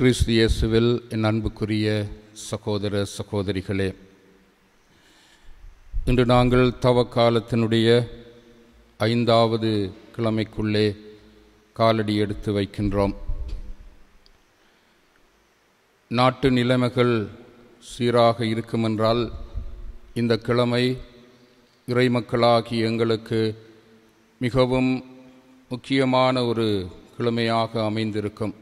கிறிஸ்து இயேசுவில் என் அன்புக்குரிய சகோதர சகோதரிகளே இன்று நாங்கள் தவக்காலத்தினுடைய ஐந்தாவது கிழமைக்குள்ளே காலடி எடுத்து வைக்கின்றோம் நாட்டு நிலைமைகள் சீராக இருக்குமென்றால் இந்த கிழமை இறைமக்களாகி எங்களுக்கு மிகவும் முக்கியமான ஒரு கிழமையாக அமைந்திருக்கும்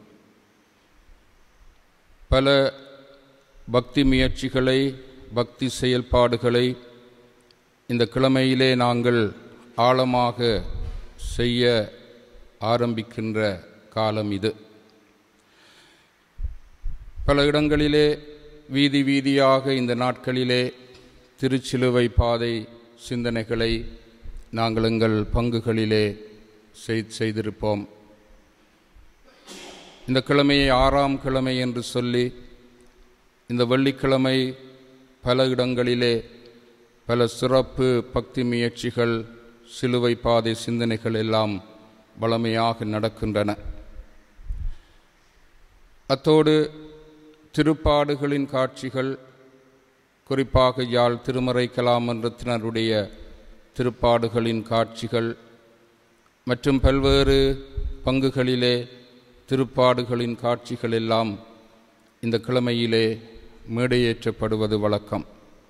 பல பக்தி முயற்சிகளை பக்தி செயல்பாடுகளை இந்த கிழமையிலே நாங்கள் ஆழமாக செய்ய ஆரம்பிக்கின்ற காலம் இது பல இடங்களிலே வீதி வீதியாக இந்த நாட்களிலே திருச்சிலுவை பாதை சிந்தனைகளை நாங்கள் எங்கள் பங்குகளிலே செய்திருப்போம் இந்த கிழமையை ஆறாம் கிழமை என்று சொல்லி இந்த வெள்ளிக்கிழமை பல இடங்களிலே பல சிறப்பு பக்தி முயற்சிகள் சிலுவை பாதை சிந்தனைகள் எல்லாம் வளமையாக நடக்கின்றன அத்தோடு திருப்பாடுகளின் காட்சிகள் குறிப்பாக யாழ் திருமறை கலாமன்றத்தினருடைய திருப்பாடுகளின் காட்சிகள் மற்றும் பல்வேறு பங்குகளிலே திருப்பாடுகளின் காட்சிகள் எல்லாம் இந்த கிழமையிலே மேடையேற்றப்படுவது வழக்கம்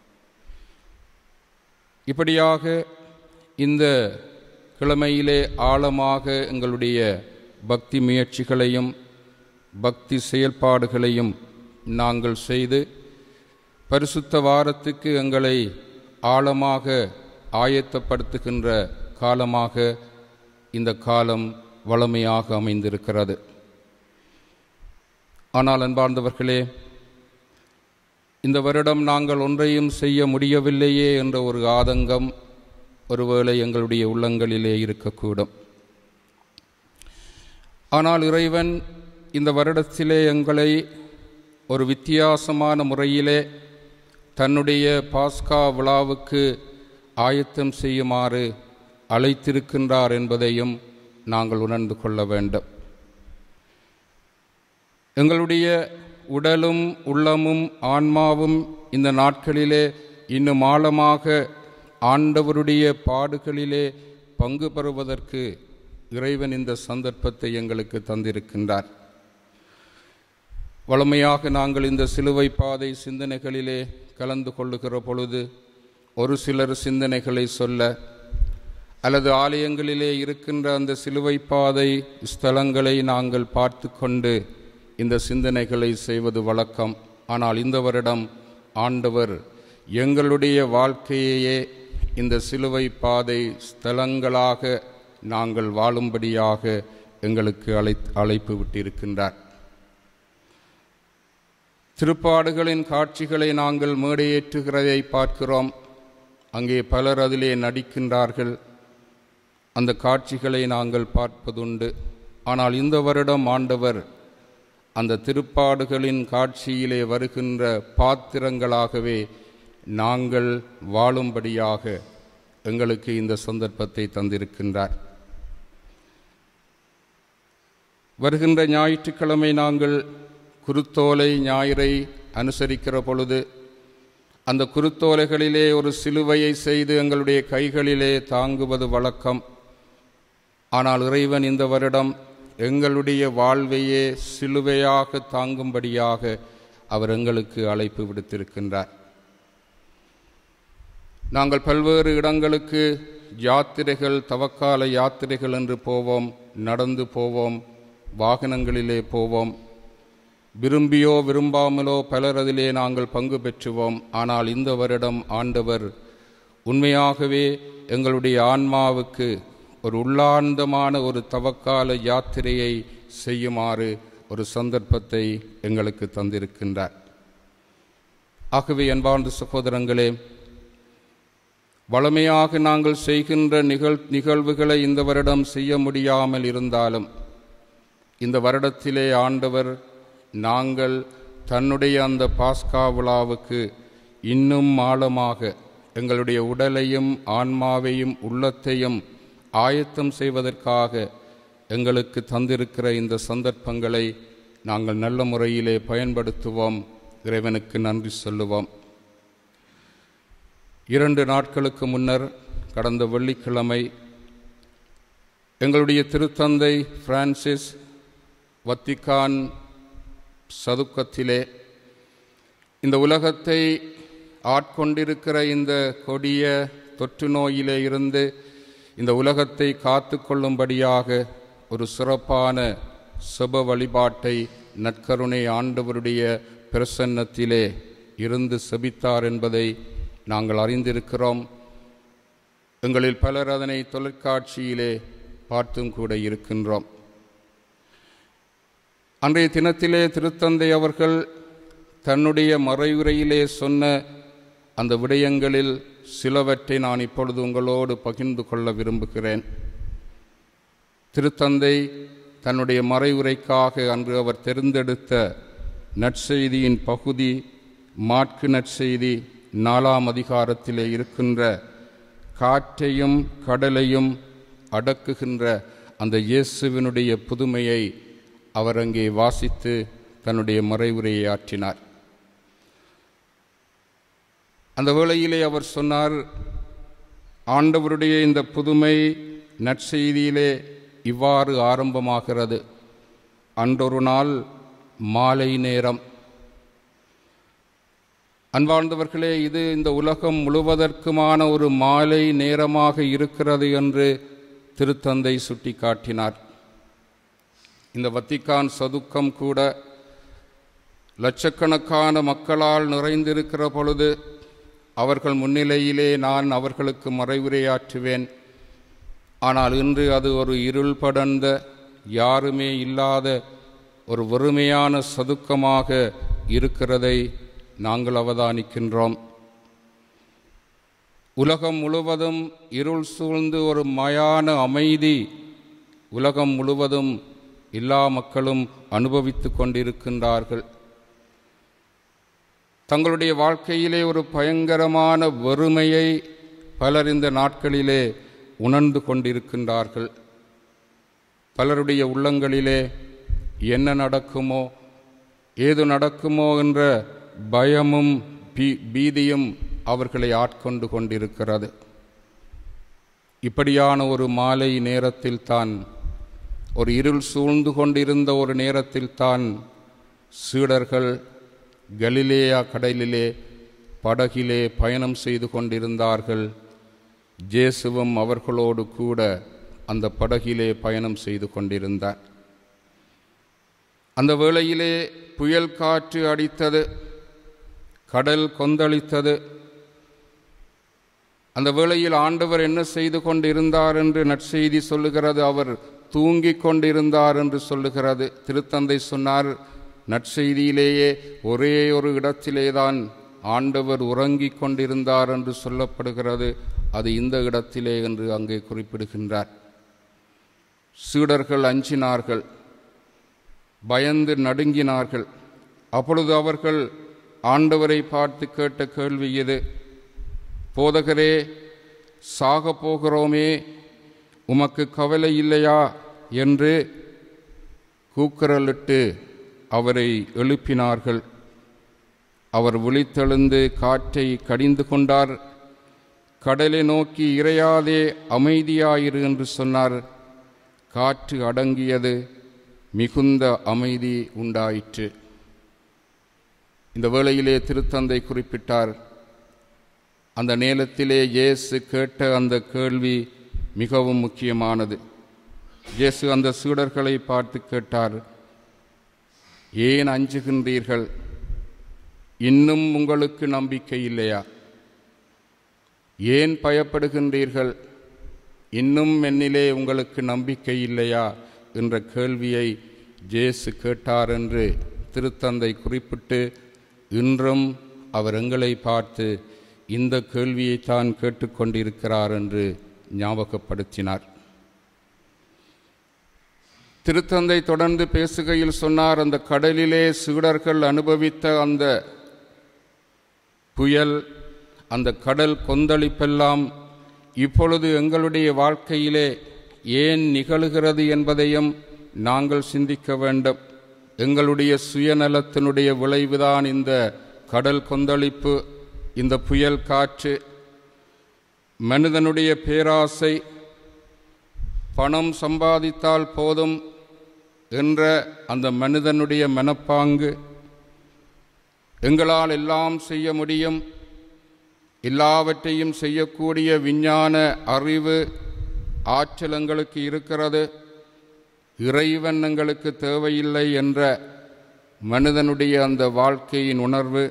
இப்படியாக இந்த கிழமையிலே ஆழமாக எங்களுடைய பக்தி முயற்சிகளையும் பக்தி செயல்பாடுகளையும் நாங்கள் செய்து பரிசுத்த வாரத்துக்கு எங்களை ஆழமாக ஆயத்தப்படுத்துகின்ற காலமாக இந்த காலம் வளமையாக அமைந்திருக்கிறது ஆனால் அன்பார்ந்தவர்களே இந்த வருடம் நாங்கள் ஒன்றையும் செய்ய முடியவில்லையே என்ற ஒரு ஆதங்கம் ஒருவேளை எங்களுடைய உள்ளங்களிலே இருக்கக்கூடும் ஆனால் இறைவன் இந்த வருடத்திலே எங்களை ஒரு வித்தியாசமான முறையிலே தன்னுடைய பாஸ்கா விழாவுக்கு ஆயத்தம் செய்யுமாறு அழைத்திருக்கின்றார் என்பதையும் நாங்கள் உணர்ந்து கொள்ள வேண்டும் எங்களுடைய உடலும் உள்ளமும் ஆன்மாவும் இந்த நாட்களிலே இன்னும் ஆழமாக ஆண்டவருடைய பாடுகளிலே பங்கு பெறுவதற்கு இறைவன் இந்த சந்தர்ப்பத்தை எங்களுக்கு தந்திருக்கின்றார் வளமையாக நாங்கள் இந்த சிலுவை பாதை சிந்தனைகளிலே கலந்து கொள்ளுகிற பொழுது ஒரு சிலர் சிந்தனைகளை சொல்ல அல்லது ஆலயங்களிலே இருக்கின்ற அந்த சிலுவை பாதை ஸ்தலங்களை நாங்கள் பார்த்து கொண்டு இந்த சிந்தனைகளை செய்வது வழக்கம் ஆனால் இந்த வருடம் ஆண்டவர் எங்களுடைய வாழ்க்கையையே இந்த சிலுவை பாதை ஸ்தலங்களாக நாங்கள் வாழும்படியாக எங்களுக்கு அழை அழைப்பு விட்டிருக்கின்றார் திருப்பாடுகளின் காட்சிகளை நாங்கள் மேடையேற்றுகிறதை பார்க்கிறோம் அங்கே பலர் அதிலே நடிக்கின்றார்கள் அந்த காட்சிகளை நாங்கள் பார்ப்பதுண்டு ஆனால் இந்த வருடம் ஆண்டவர் அந்த திருப்பாடுகளின் காட்சியிலே வருகின்ற பாத்திரங்களாகவே நாங்கள் வாழும்படியாக எங்களுக்கு இந்த சந்தர்ப்பத்தை தந்திருக்கின்றார் வருகின்ற ஞாயிற்றுக்கிழமை நாங்கள் குருத்தோலை ஞாயிறை அனுசரிக்கிற பொழுது அந்த குருத்தோலைகளிலே ஒரு சிலுவையை செய்து எங்களுடைய கைகளிலே தாங்குவது வழக்கம் ஆனால் இறைவன் இந்த வருடம் எங்களுடைய வாழ்வையே சிலுவையாக தாங்கும்படியாக அவர் எங்களுக்கு அழைப்பு விடுத்திருக்கின்றார் நாங்கள் பல்வேறு இடங்களுக்கு யாத்திரைகள் தவக்கால யாத்திரைகள் என்று போவோம் நடந்து போவோம் வாகனங்களிலே போவோம் விரும்பியோ விரும்பாமலோ பலர் அதிலே நாங்கள் பங்கு பெற்றுவோம் ஆனால் இந்த வருடம் ஆண்டவர் உண்மையாகவே எங்களுடைய ஆன்மாவுக்கு ஒரு உள்ளார்ந்தமான ஒரு தவக்கால யாத்திரையை செய்யுமாறு ஒரு சந்தர்ப்பத்தை எங்களுக்கு தந்திருக்கின்றார் ஆகவே அன்பார்ந்த சகோதரங்களே வளமையாக நாங்கள் செய்கின்ற நிகழ் நிகழ்வுகளை இந்த வருடம் செய்ய முடியாமல் இருந்தாலும் இந்த வருடத்திலே ஆண்டவர் நாங்கள் தன்னுடைய அந்த பாஸ்கா விழாவுக்கு இன்னும் ஆழமாக எங்களுடைய உடலையும் ஆன்மாவையும் உள்ளத்தையும் ஆயத்தம் செய்வதற்காக எங்களுக்கு தந்திருக்கிற இந்த சந்தர்ப்பங்களை நாங்கள் நல்ல முறையிலே பயன்படுத்துவோம் இறைவனுக்கு நன்றி சொல்லுவோம் இரண்டு நாட்களுக்கு முன்னர் கடந்த வெள்ளிக்கிழமை எங்களுடைய திருத்தந்தை பிரான்சிஸ் வத்திக்கான் சதுக்கத்திலே இந்த உலகத்தை ஆட்கொண்டிருக்கிற இந்த கொடிய தொற்று நோயிலே இருந்து இந்த உலகத்தை காத்து கொள்ளும்படியாக ஒரு சிறப்பான சுப வழிபாட்டை நற்கருணை ஆண்டவருடைய பிரசன்னத்திலே இருந்து செபித்தார் என்பதை நாங்கள் அறிந்திருக்கிறோம் எங்களில் பலர் அதனை தொலைக்காட்சியிலே பார்த்தும் கூட இருக்கின்றோம் அன்றைய தினத்திலே திருத்தந்தை அவர்கள் தன்னுடைய மறைவுரையிலே சொன்ன அந்த விடயங்களில் சிலவற்றை நான் இப்பொழுது உங்களோடு பகிர்ந்து கொள்ள விரும்புகிறேன் திருத்தந்தை தன்னுடைய மறைவுரைக்காக அன்று அவர் தேர்ந்தெடுத்த நற்செய்தியின் பகுதி மாட்கு நற்செய்தி நாலாம் அதிகாரத்திலே இருக்கின்ற காற்றையும் கடலையும் அடக்குகின்ற அந்த இயேசுவினுடைய புதுமையை அவர் அங்கே வாசித்து தன்னுடைய மறைவுரையை ஆற்றினார் அந்த வேளையிலே அவர் சொன்னார் ஆண்டவருடைய இந்த புதுமை நற்செய்தியிலே இவ்வாறு ஆரம்பமாகிறது அன்றொரு நாள் மாலை நேரம் அன்பார்ந்தவர்களே இது இந்த உலகம் முழுவதற்குமான ஒரு மாலை நேரமாக இருக்கிறது என்று திருத்தந்தை சுட்டி காட்டினார் இந்த வத்திக்கான் சதுக்கம் கூட லட்சக்கணக்கான மக்களால் நிறைந்திருக்கிற பொழுது அவர்கள் முன்னிலையிலே நான் அவர்களுக்கு மறைவுரையாற்றுவேன் ஆனால் இன்று அது ஒரு இருள் படர்ந்த யாருமே இல்லாத ஒரு வெறுமையான சதுக்கமாக இருக்கிறதை நாங்கள் அவதானிக்கின்றோம் உலகம் முழுவதும் இருள் சூழ்ந்து ஒரு மயான அமைதி உலகம் முழுவதும் எல்லா மக்களும் அனுபவித்து கொண்டிருக்கின்றார்கள் தங்களுடைய வாழ்க்கையிலே ஒரு பயங்கரமான வறுமையை பலர் இந்த நாட்களிலே உணர்ந்து கொண்டிருக்கின்றார்கள் பலருடைய உள்ளங்களிலே என்ன நடக்குமோ ஏது நடக்குமோ என்ற பயமும் பீ பீதியும் அவர்களை ஆட்கொண்டு கொண்டிருக்கிறது இப்படியான ஒரு மாலை நேரத்தில் தான் ஒரு இருள் சூழ்ந்து கொண்டிருந்த ஒரு நேரத்தில் தான் சீடர்கள் கலிலேயா கடலிலே படகிலே பயணம் செய்து கொண்டிருந்தார்கள் ஜேசுவும் அவர்களோடு கூட அந்த படகிலே பயணம் செய்து கொண்டிருந்தார் அந்த வேளையிலே புயல் காற்று அடித்தது கடல் கொந்தளித்தது அந்த வேளையில் ஆண்டவர் என்ன செய்து கொண்டிருந்தார் என்று நற்செய்தி சொல்லுகிறது அவர் தூங்கிக் கொண்டிருந்தார் என்று சொல்லுகிறது திருத்தந்தை சொன்னார் நற்செய்தியிலேயே ஒரே ஒரு இடத்திலேதான் ஆண்டவர் உறங்கிக் கொண்டிருந்தார் என்று சொல்லப்படுகிறது அது இந்த இடத்திலே என்று அங்கே குறிப்பிடுகின்றார் சீடர்கள் அஞ்சினார்கள் பயந்து நடுங்கினார்கள் அப்பொழுது அவர்கள் ஆண்டவரை பார்த்து கேட்ட கேள்வி இது போதகரே சாக போகிறோமே உமக்கு கவலை இல்லையா என்று கூக்குரலிட்டு அவரை எழுப்பினார்கள் அவர் விழித்தெழுந்து காற்றை கடிந்து கொண்டார் கடலை நோக்கி இறையாதே அமைதியாயிரு என்று சொன்னார் காற்று அடங்கியது மிகுந்த அமைதி உண்டாயிற்று இந்த வேளையிலே திருத்தந்தை குறிப்பிட்டார் அந்த நேரத்திலே இயேசு கேட்ட அந்த கேள்வி மிகவும் முக்கியமானது இயேசு அந்த சீடர்களை பார்த்து கேட்டார் ஏன் அஞ்சுகின்றீர்கள் இன்னும் உங்களுக்கு நம்பிக்கை இல்லையா ஏன் பயப்படுகின்றீர்கள் இன்னும் என்னிலே உங்களுக்கு நம்பிக்கை இல்லையா என்ற கேள்வியை ஜேசு கேட்டார் என்று திருத்தந்தை குறிப்பிட்டு இன்றும் அவர் எங்களை பார்த்து இந்த கேள்வியைத்தான் கேட்டுக்கொண்டிருக்கிறார் என்று ஞாபகப்படுத்தினார் திருத்தந்தை தொடர்ந்து பேசுகையில் சொன்னார் அந்த கடலிலே சீடர்கள் அனுபவித்த அந்த புயல் அந்த கடல் கொந்தளிப்பெல்லாம் இப்பொழுது எங்களுடைய வாழ்க்கையிலே ஏன் நிகழுகிறது என்பதையும் நாங்கள் சிந்திக்க வேண்டும் எங்களுடைய சுயநலத்தினுடைய விளைவுதான் இந்த கடல் கொந்தளிப்பு இந்த புயல் காற்று மனிதனுடைய பேராசை பணம் சம்பாதித்தால் போதும் என்ற அந்த மனிதனுடைய மனப்பாங்கு எங்களால் எல்லாம் செய்ய முடியும் எல்லாவற்றையும் செய்யக்கூடிய விஞ்ஞான அறிவு ஆற்றல் எங்களுக்கு இருக்கிறது இறைவன் எங்களுக்கு தேவையில்லை என்ற மனிதனுடைய அந்த வாழ்க்கையின் உணர்வு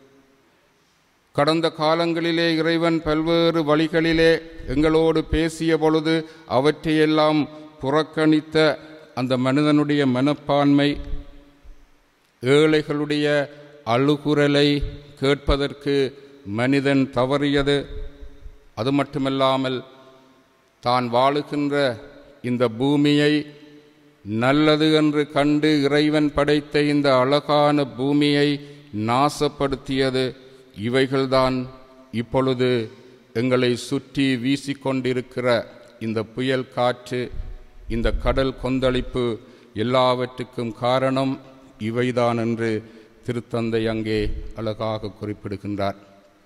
கடந்த காலங்களிலே இறைவன் பல்வேறு வழிகளிலே எங்களோடு பேசிய பொழுது அவற்றையெல்லாம் புறக்கணித்த அந்த மனிதனுடைய மனப்பான்மை ஏழைகளுடைய அழுகுரலை கேட்பதற்கு மனிதன் தவறியது அது மட்டுமல்லாமல் தான் வாழுகின்ற இந்த பூமியை நல்லது என்று கண்டு இறைவன் படைத்த இந்த அழகான பூமியை நாசப்படுத்தியது இவைகள்தான் இப்பொழுது எங்களை சுற்றி வீசிக்கொண்டிருக்கிற இந்த புயல் காற்று இந்த கடல் கொந்தளிப்பு எல்லாவற்றுக்கும் காரணம் இவைதான் என்று திருத்தந்தை அங்கே அழகாக குறிப்பிடுகின்றார்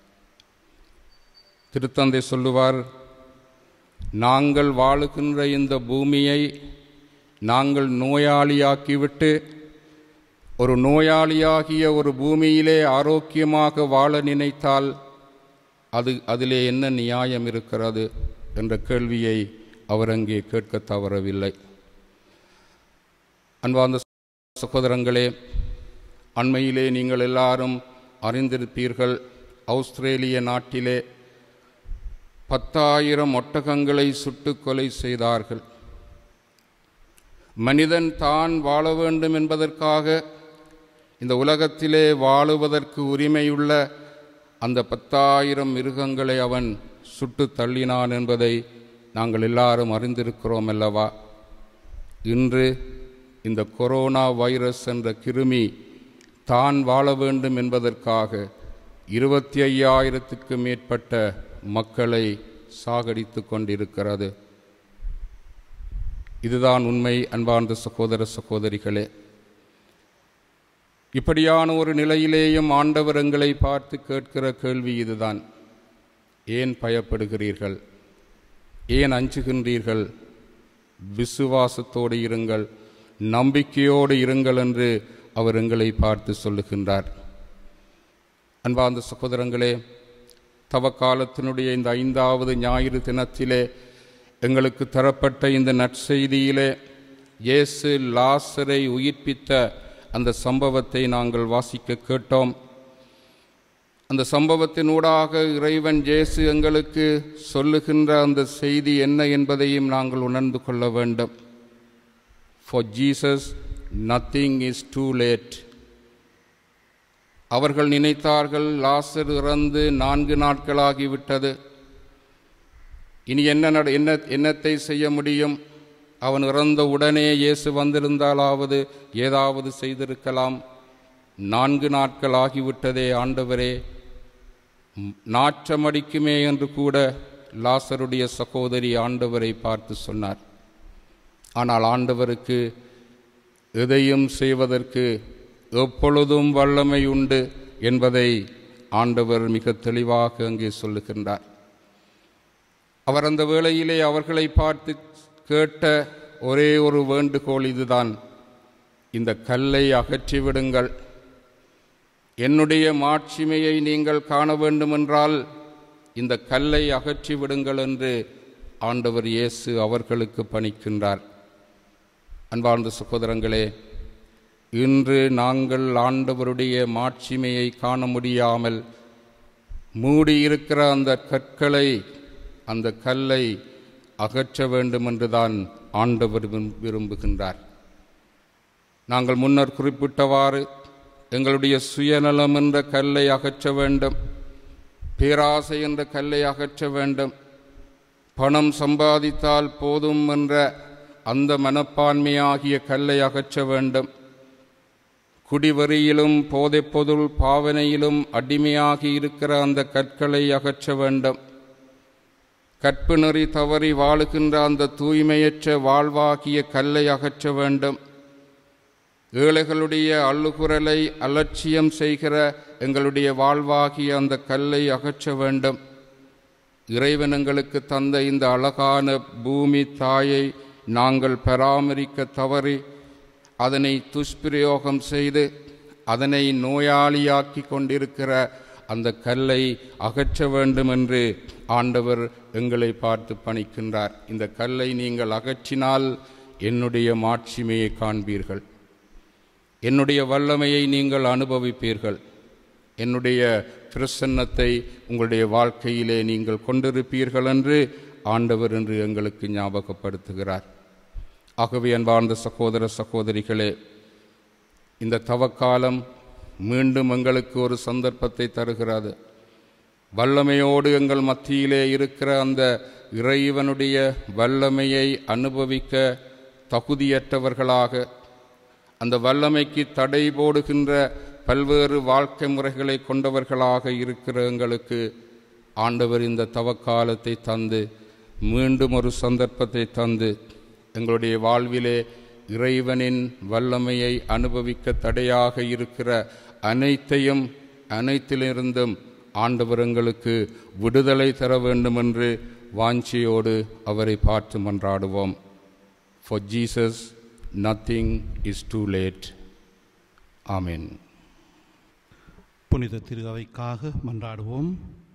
திருத்தந்தை சொல்லுவார் நாங்கள் வாழுகின்ற இந்த பூமியை நாங்கள் நோயாளியாக்கிவிட்டு ஒரு நோயாளியாகிய ஒரு பூமியிலே ஆரோக்கியமாக வாழ நினைத்தால் அது அதிலே என்ன நியாயம் இருக்கிறது என்ற கேள்வியை அவர் அங்கே கேட்க தவறவில்லை அன்பார்ந்த சகோதரங்களே அண்மையிலே நீங்கள் எல்லாரும் அறிந்திருப்பீர்கள் ஆஸ்திரேலிய நாட்டிலே பத்தாயிரம் ஒட்டகங்களை சுட்டு கொலை செய்தார்கள் மனிதன் தான் வாழ வேண்டும் என்பதற்காக இந்த உலகத்திலே வாழுவதற்கு உரிமையுள்ள அந்த பத்தாயிரம் மிருகங்களை அவன் சுட்டு தள்ளினான் என்பதை நாங்கள் எல்லாரும் அறிந்திருக்கிறோம் அல்லவா இன்று இந்த கொரோனா வைரஸ் என்ற கிருமி தான் வாழ வேண்டும் என்பதற்காக இருபத்தி ஐயாயிரத்துக்கு மேற்பட்ட மக்களை சாகடித்து கொண்டிருக்கிறது இதுதான் உண்மை அன்பார்ந்த சகோதர சகோதரிகளே இப்படியான ஒரு நிலையிலேயும் ஆண்டவர் எங்களை பார்த்து கேட்கிற கேள்வி இதுதான் ஏன் பயப்படுகிறீர்கள் ஏன் அஞ்சுகின்றீர்கள் விசுவாசத்தோடு இருங்கள் நம்பிக்கையோடு இருங்கள் என்று அவர் எங்களை பார்த்து சொல்லுகின்றார் அன்பார்ந்த சகோதரங்களே தவக்காலத்தினுடைய இந்த ஐந்தாவது ஞாயிறு தினத்திலே எங்களுக்கு தரப்பட்ட இந்த நற்செய்தியிலே இயேசு லாசரை உயிர்ப்பித்த அந்த சம்பவத்தை நாங்கள் வாசிக்க கேட்டோம் அந்த சம்பவத்தினூடாக இறைவன் ஜேசு எங்களுக்கு சொல்லுகின்ற அந்த செய்தி என்ன என்பதையும் நாங்கள் உணர்ந்து கொள்ள வேண்டும் for Jesus nothing is too late அவர்கள் நினைத்தார்கள் லாசர் இறந்து நான்கு நாட்களாகிவிட்டது இனி என்ன நட என்ன என்னத்தை செய்ய முடியும் அவன் இறந்த உடனே இயேசு வந்திருந்தாலாவது ஏதாவது செய்திருக்கலாம் நான்கு நாட்கள் ஆகிவிட்டதே ஆண்டவரே நாற்றமடிக்குமே என்று கூட லாசருடைய சகோதரி ஆண்டவரை பார்த்து சொன்னார் ஆனால் ஆண்டவருக்கு எதையும் செய்வதற்கு எப்பொழுதும் வல்லமை உண்டு என்பதை ஆண்டவர் மிக தெளிவாக அங்கே சொல்லுகின்றார் அவர் அந்த வேளையிலே அவர்களை பார்த்து கேட்ட ஒரே ஒரு வேண்டுகோள் இதுதான் இந்த கல்லை அகற்றிவிடுங்கள் என்னுடைய மாட்சிமையை நீங்கள் காண வேண்டுமென்றால் இந்த கல்லை அகற்றிவிடுங்கள் என்று ஆண்டவர் இயேசு அவர்களுக்கு பணிக்கின்றார் அன்பார்ந்த சகோதரங்களே இன்று நாங்கள் ஆண்டவருடைய மாட்சிமையை காண முடியாமல் மூடியிருக்கிற அந்த கற்களை அந்த கல்லை அகற்ற வேண்டும் என்றுதான் ஆண்டவர் விரும்புகின்றார் நாங்கள் முன்னர் குறிப்பிட்டவாறு எங்களுடைய சுயநலம் என்ற கல்லை அகற்ற வேண்டும் பேராசை என்ற கல்லை அகற்ற வேண்டும் பணம் சம்பாதித்தால் போதும் என்ற அந்த மனப்பான்மையாகிய கல்லை அகற்ற வேண்டும் குடிவரியிலும் போதைப்பொருள் பாவனையிலும் அடிமையாகி இருக்கிற அந்த கற்களை அகற்ற வேண்டும் கற்பு நெறி தவறி வாழுகின்ற அந்த தூய்மையற்ற வாழ்வாகிய கல்லை அகற்ற வேண்டும் ஏழைகளுடைய அள்ளுகுரலை அலட்சியம் செய்கிற எங்களுடைய வாழ்வாகிய அந்த கல்லை அகற்ற வேண்டும் இறைவன் எங்களுக்கு தந்த இந்த அழகான பூமி தாயை நாங்கள் பராமரிக்க தவறி அதனை துஷ்பிரயோகம் செய்து அதனை நோயாளியாக்கி கொண்டிருக்கிற அந்த கல்லை அகற்ற வேண்டும் என்று ஆண்டவர் எங்களை பார்த்து பணிக்கின்றார் இந்த கல்லை நீங்கள் அகற்றினால் என்னுடைய மாட்சிமையை காண்பீர்கள் என்னுடைய வல்லமையை நீங்கள் அனுபவிப்பீர்கள் என்னுடைய பிரசன்னத்தை உங்களுடைய வாழ்க்கையிலே நீங்கள் கொண்டிருப்பீர்கள் என்று ஆண்டவர் என்று எங்களுக்கு ஞாபகப்படுத்துகிறார் ஆகவே அன்பார்ந்த சகோதர சகோதரிகளே இந்த தவக்காலம் மீண்டும் எங்களுக்கு ஒரு சந்தர்ப்பத்தை தருகிறது வல்லமையோடு எங்கள் மத்தியிலே இருக்கிற அந்த இறைவனுடைய வல்லமையை அனுபவிக்க தகுதியற்றவர்களாக அந்த வல்லமைக்கு தடை போடுகின்ற பல்வேறு வாழ்க்கை முறைகளை கொண்டவர்களாக இருக்கிற எங்களுக்கு ஆண்டவர் இந்த தவக்காலத்தை தந்து மீண்டும் ஒரு சந்தர்ப்பத்தை தந்து எங்களுடைய வாழ்விலே இறைவனின் வல்லமையை அனுபவிக்க தடையாக இருக்கிற அனைத்தையும் அனைத்திலிருந்தும் ஆண்டவர் எங்களுக்கு விடுதலை தர வேண்டும் என்று வாஞ்சியோடு அவரை பார்த்து மன்றாடுவோம் for Jesus nothing is too late amen புனித திரு அவைக்காக மன்றாடுவோம்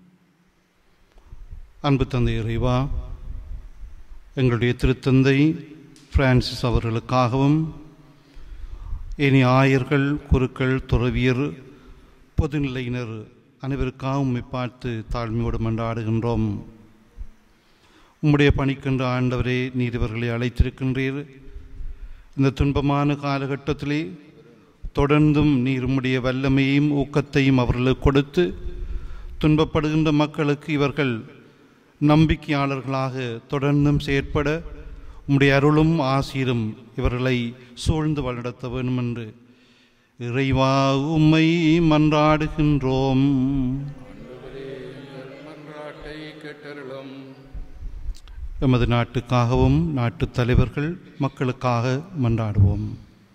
அன்பு தந்தை இறைவா எங்களுடைய திருத்தந்தை பிரான்சிஸ் அவர்களுக்காகவும் இனி ஆயர்கள் குருக்கள் துறவியர் பொதுநிலையினர் அனைவருக்காகவும் உம்மை பார்த்து தாழ்மையோடு மன்றாடுகின்றோம் உம்முடைய பணிக்கென்று ஆண்டவரே நீர் இவர்களை அழைத்திருக்கின்றீர் இந்த துன்பமான காலகட்டத்திலே தொடர்ந்தும் நீர் உம்முடைய வல்லமையையும் ஊக்கத்தையும் அவர்களுக்கு கொடுத்து துன்பப்படுகின்ற மக்களுக்கு இவர்கள் நம்பிக்கையாளர்களாக தொடர்ந்தும் செயற்பட உம்முடைய அருளும் ஆசீரும் இவர்களை சூழ்ந்து வழிநடத்த வேண்டும் என்று இறைவா உம்மை மன்றாடுகின்றோம் மன்றாட்டை கேட்டருளும் எமது நாட்டுக்காகவும் நாட்டு தலைவர்கள் மக்களுக்காக மன்றாடுவோம்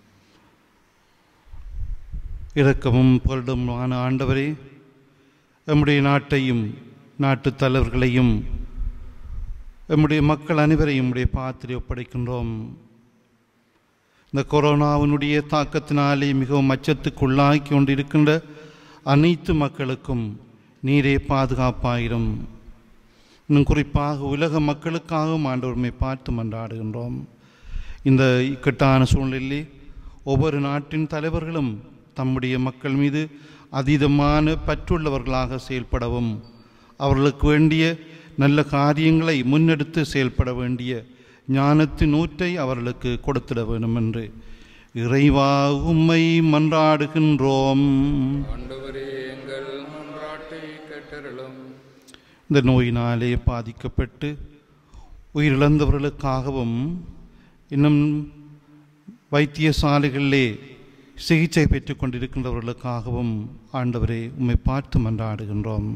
இரக்கமும் புகழுமான ஆண்டவரே எம்முடைய நாட்டையும் நாட்டு தலைவர்களையும் எம்முடைய மக்கள் அனைவரையும் உடைய பாத்திரை ஒப்படைக்கின்றோம் இந்த கொரோனாவினுடைய தாக்கத்தினாலே மிகவும் அச்சத்துக்குள்ளாக்கி கொண்டிருக்கின்ற அனைத்து மக்களுக்கும் நீரே பாதுகாப்பாயிரும் இன்னும் குறிப்பாக உலக மக்களுக்காகவும் ஆண்டவருமை பார்த்து மன்றாடுகின்றோம் இந்த இக்கட்டான சூழ்நிலையிலே ஒவ்வொரு நாட்டின் தலைவர்களும் தம்முடைய மக்கள் மீது அதீதமான பற்றுள்ளவர்களாக செயல்படவும் அவர்களுக்கு வேண்டிய நல்ல காரியங்களை முன்னெடுத்து செயல்பட வேண்டிய ஞானத்தின் ஊற்றை அவர்களுக்கு கொடுத்திட வேண்டும் என்று இறைவா உம்மை மன்றாடுகின்றோம் ஆண்டவரே எங்கள் மன்றாட்டை கேட்டருளும் இந்த நோயினாலே பாதிக்கப்பட்டு உயிரிழந்தவர்களுக்காகவும் இன்னும் வைத்தியசாலைகளிலே சிகிச்சை பெற்றுக் கொண்டிருக்கின்றவர்களுக்காகவும் ஆண்டவரே உம்மை பார்த்து மன்றாடுகின்றோம்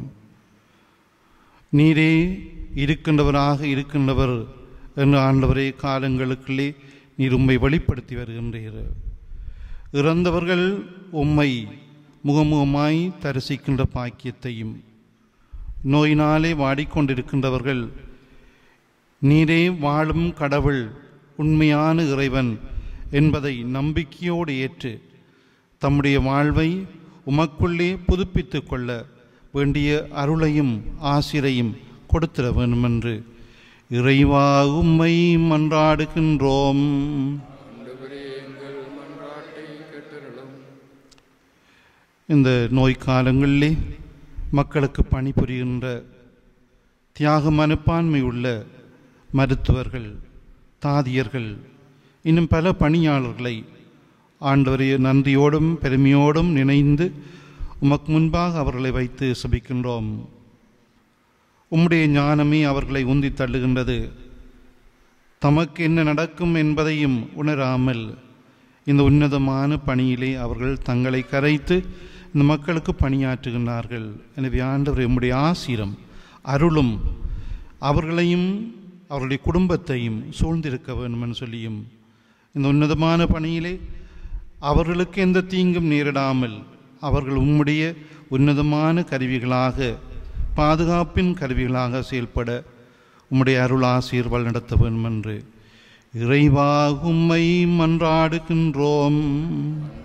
நீரே இருக்கின்றவராக இருக்கின்றவர் என்று ஆண்டவரே காலங்களுக்குள்ளே நீர் உம்மை வெளிப்படுத்தி வருகின்றீர் இறந்தவர்கள் உம்மை முகமுகமாய் தரிசிக்கின்ற பாக்கியத்தையும் நோயினாலே வாடிக்கொண்டிருக்கின்றவர்கள் நீரே வாழும் கடவுள் உண்மையான இறைவன் என்பதை நம்பிக்கையோடு ஏற்று தம்முடைய வாழ்வை உமக்குள்ளே புதுப்பித்துக் கொள்ள வேண்டிய அருளையும் ஆசிரையும் கொடுத்திட வேண்டுமென்று இறைவா உம்மை மன்றாடுகின்றோம் ஆண்டவரே எங்கள் மன்றாட்டை கேட்டருளும் இந்த நோய் காலங்களிலே மக்களுக்கு பணிபுரிகின்ற தியாக மனப்பான்மை உள்ள மருத்துவர்கள் தாதியர்கள் இன்னும் பல பணியாளர்களை ஆண்டவரை நன்றியோடும் பெருமையோடும் நினைந்து உமக்கு முன்பாக அவர்களை வைத்து சுபிக்கின்றோம் உம்முடைய ஞானமே அவர்களை உந்தி தள்ளுகின்றது தமக்கு என்ன நடக்கும் என்பதையும் உணராமல் இந்த உன்னதமான பணியிலே அவர்கள் தங்களை கரைத்து இந்த மக்களுக்கு பணியாற்றுகின்றார்கள் எனவே ஆண்டவர் எம்முடைய ஆசீரம் அருளும் அவர்களையும் அவருடைய குடும்பத்தையும் சூழ்ந்திருக்க வேண்டும் என்று சொல்லியும் இந்த உன்னதமான பணியிலே அவர்களுக்கு எந்த தீங்கும் நேரிடாமல் அவர்கள் உம்முடைய உன்னதமான கருவிகளாக பாதுகாப்பின் கருவிகளாக செயல்பட உம்முடைய அருள் ஆசீர் வழிநடத்த வேண்டும் என்று இறைவா உம்மை மன்றாடுகின்றோம்